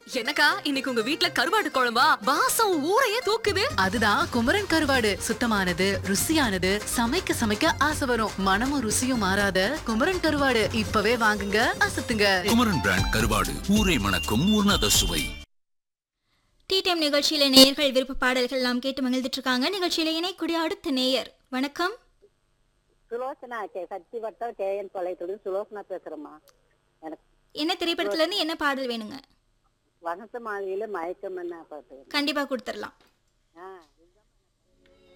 என்னக்கா இன்னைக்கு உங்க வீட்ல கருவாடு குழம்பா வாசம் ஊரையே தூக்குது அதுதான் குமரன் கருவாடு சுத்தமானது ருசியானது சமைக்க சமைக்க ஆசை வரும் மனமும் ருசியும் மாறாத குமரன் கருவாடு இப்பவே வாங்குங்க அசத்துங்க குமரன் பிராண்ட் கருவாடு ஊரை மணக்கும் உன்னத சுவை டீ டைம் நிகழ்ச்சியில நேயர்கள் விருப்ப பாடல்கள் எல்லாம் கேட்டு மகிழ்ந்துட்டு இருக்காங்க நிகழ்ச்சியில இணைக்கூடிய அடுத்த நேயர் வணக்கம் சுலோசனா கே சக்தி வட்டம் கேஎன் தொலைத்துடன் சுலோசனா பேசுறேம்மா எனக்கு என்ன திரைப்படத்துல இருந்து என்ன பாடல் வேணுங்க வசந்த மாளிகையில மயக்கம் என்ன பாட்டு கண்டிப்பா கொடுத்துடலாம் ஆ